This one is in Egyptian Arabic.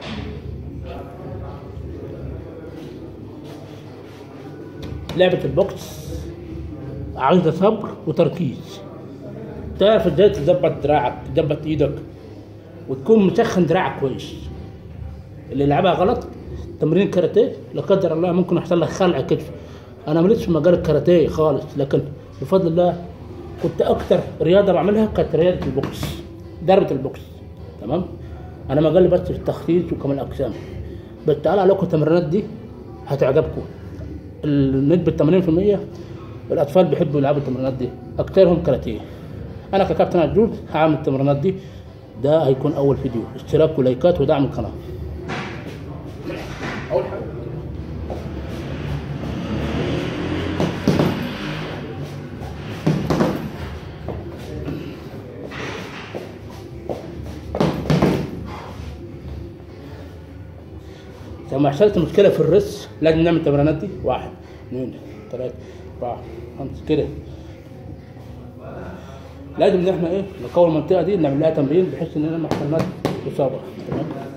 لعبة البوكس عايزة صبر وتركيز تعرف ازاي تظبط دراعك تظبط ايدك وتكون مسخن دراعك كويس اللي يلعبها غلط تمرين كاراتيه لا قدر الله ممكن يحصل لك خلع كتف انا ماليش في مجال الكاراتيه خالص لكن بفضل الله كنت اكتر رياضه بعملها كانت رياضه البوكس ضربه البوكس تمام انا مجالي بس في التخطيط وكمال الاجسام بس تعالى عليكم التمرينات دي هتعجبكم النسبة 80% الأطفال بيحبوا يلعبوا التمرينات دي أكثرهم كاراتيه أنا ككابتن عجوز هعمل التمرينات دي ده هيكون أول فيديو اشتراك ولايكات ودعم القناة اول حاجه لما حصلت مشكلة في الرس لازم نعمل التمرينات دي واحد اثنين ثلاثة أربعة خمسة كده لازم ان احنا ايه نقوي المنطقة دي نعمل لها تمرين بحيث ان احنا ما يحصلناش إصابة تمام